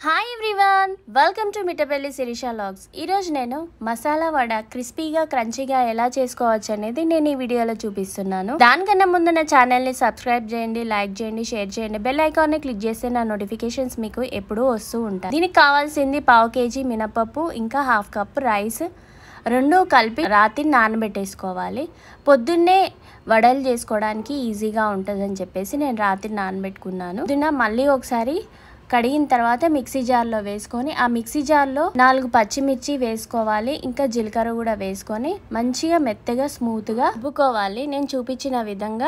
Hi everyone welcome to Mittapalli Sirisha vlogs ఈరోజు నేను మసాలా వడ క్రిస్పీగా క్రంచీగా ఎలా చేసుకోవచ్చు అనేది నేను ఈ వీడియోలో చూపిస్తున్నాను దానికన్నా ముందు నా ఛానల్ని సబ్స్క్రైబ్ చేయండి లైక్ చేయండి షేర్ చేయండి బెల్ ఐకాన్ని క్లిక్ చేస్తే నా నోటిఫికేషన్స్ మీకు ఎప్పుడూ వస్తూ ఉంటాయి దీనికి కావాల్సింది పావు కేజీ మినపప్పు ఇంకా హాఫ్ కప్ రైస్ రెండు కలిపి రాత్రి నానబెట్టేసుకోవాలి పొద్దున్నే వడలు చేసుకోవడానికి ఈజీగా ఉంటుందని చెప్పేసి నేను రాత్రి నానబెట్టుకున్నాను పొద్దున్న మళ్ళీ ఒకసారి కడిగిన తర్వాత మిక్సీ జార్లో వేసుకొని ఆ మిక్సీ జార్లో నాలుగు పచ్చిమిర్చి వేసుకోవాలి ఇంకా జీలకర్ర కూడా వేసుకొని మంచిగా మెత్తగా స్మూత్గా రుబ్బుకోవాలి నేను చూపించిన విధంగా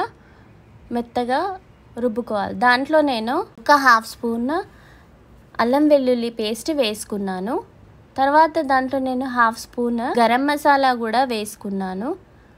మెత్తగా రుబ్బుకోవాలి దాంట్లో నేను ఒక హాఫ్ స్పూన్ అల్లం వెల్లుల్లి పేస్ట్ వేసుకున్నాను తర్వాత దాంట్లో నేను హాఫ్ స్పూన్ గరం మసాలా కూడా వేసుకున్నాను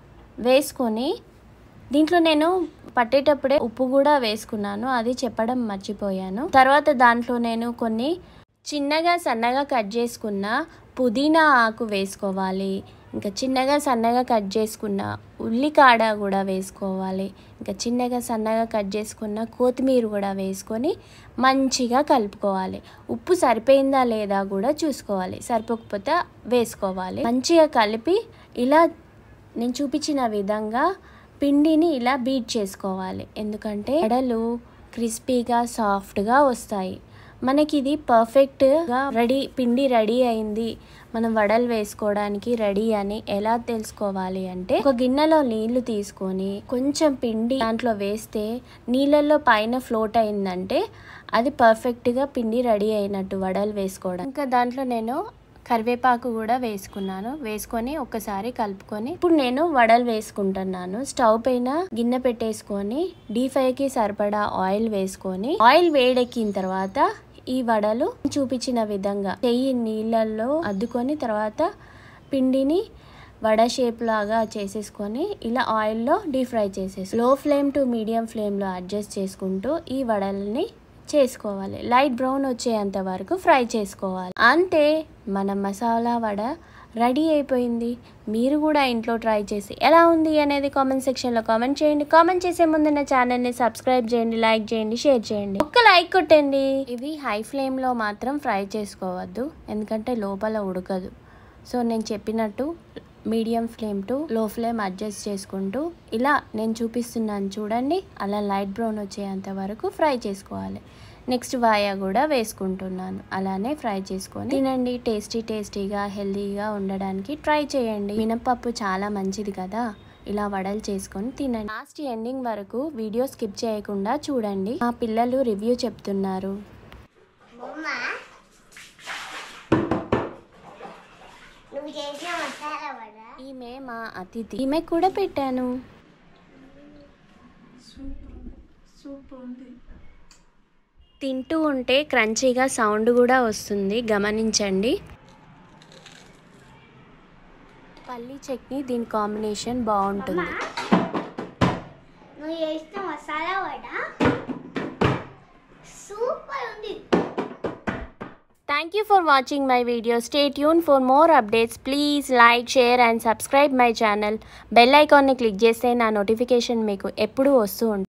వేసుకొని దీంట్లో నేను పట్టేటప్పుడే ఉప్పు కూడా వేసుకున్నాను అది చెప్పడం మర్చిపోయాను తర్వాత దాంట్లో నేను కొన్ని చిన్నగా సన్నగా కట్ చేసుకున్న పుదీనా ఆకు వేసుకోవాలి ఇంకా చిన్నగా సన్నగా కట్ చేసుకున్న ఉల్లికాడ కూడా వేసుకోవాలి ఇంకా చిన్నగా సన్నగా కట్ చేసుకున్న కొత్తిమీర కూడా వేసుకొని మంచిగా కలుపుకోవాలి ఉప్పు సరిపోయిందా లేదా కూడా చూసుకోవాలి సరిపోకపోతే వేసుకోవాలి మంచిగా కలిపి ఇలా నేను చూపించిన విధంగా పిండిని ఇలా బీట్ చేసుకోవాలి ఎందుకంటే వడలు క్రిస్పీగా సాఫ్ట్గా వస్తాయి మనకి ఇది పర్ఫెక్ట్గా రెడీ పిండి రెడీ అయింది మనం వడలు వేసుకోవడానికి రెడీ అని ఎలా తెలుసుకోవాలి అంటే ఒక గిన్నెలో నీళ్లు తీసుకొని కొంచెం పిండి దాంట్లో వేస్తే నీళ్ళల్లో పైన ఫ్లోట్ అయిందంటే అది పర్ఫెక్ట్గా పిండి రెడీ అయినట్టు వడలు వేసుకోవడం ఇంకా దాంట్లో నేను కరివేపాకు కూడా వేసుకున్నాను వేసుకొని ఒకసారి కలుపుకొని ఇప్పుడు నేను వడలు వేసుకుంటున్నాను స్టవ్ పైన గిన్నె పెట్టేసుకొని డీప్ కి సరిపడా ఆయిల్ వేసుకొని ఆయిల్ వేడెక్కిన తర్వాత ఈ వడలు చూపించిన విధంగా చెయ్యి నీళ్ళల్లో అద్దుకొని తర్వాత పిండిని వడ షేప్ లాగా చేసేసుకొని ఇలా ఆయిల్లో డీప్ ఫ్రై చేసేసి లో ఫ్లేమ్ టు మీడియం ఫ్లేమ్లో అడ్జస్ట్ చేసుకుంటూ ఈ వడల్ని చేసుకోవాలి లైట్ బ్రౌన్ వచ్చేంత వరకు ఫ్రై చేసుకోవాలి అంతే మన మసాలా వడ రెడీ అయిపోయింది మీరు కూడా ఇంట్లో ట్రై చేసి ఎలా ఉంది అనేది కామెంట్ సెక్షన్లో కామెంట్ చేయండి కామెంట్ చేసే ముందు నా ఛానల్ని సబ్స్క్రైబ్ చేయండి లైక్ చేయండి షేర్ చేయండి ఒక్క లైక్ కొట్టండి ఇవి హై ఫ్లేమ్లో మాత్రం ఫ్రై చేసుకోవద్దు ఎందుకంటే లోపల ఉడకదు సో నేను చెప్పినట్టు medium flame to low flame adjust చేసుకుంటూ ఇలా నేను చూపిస్తున్నాను చూడండి అలా లైట్ బ్రౌన్ వచ్చేంత వరకు ఫ్రై చేసుకోవాలి నెక్స్ట్ వాయా కూడా వేసుకుంటున్నాను అలానే ఫ్రై చేసుకొని తినండి టేస్టీ టేస్టీగా హెల్తీగా ఉండడానికి ట్రై చేయండి మినపప్పు చాలా మంచిది కదా ఇలా వడలు చేసుకొని తినండి లాస్ట్ ఎండింగ్ వరకు వీడియో స్కిప్ చేయకుండా చూడండి మా పిల్లలు రివ్యూ చెప్తున్నారు నువ్వు చేసిన మసాలా వడ ఈమె మా అతిథి ఈమె కూడా పెట్టాను తింటూ ఉంటే క్రంచీగా సౌండ్ కూడా వస్తుంది గమనించండి పల్లి చట్నీ దీని కాంబినేషన్ బాగుంటుంది నువ్వు చేసిన మసాలా వడ సూపర్ ఉంది Thank you for watching my video. Stay tuned for more updates. Please like, share and subscribe my channel. Bell ఐకాన్ని క్లిక్ చేస్తే నా నోటిఫికేషన్ మీకు ఎప్పుడూ వస్తూ ఉంటుంది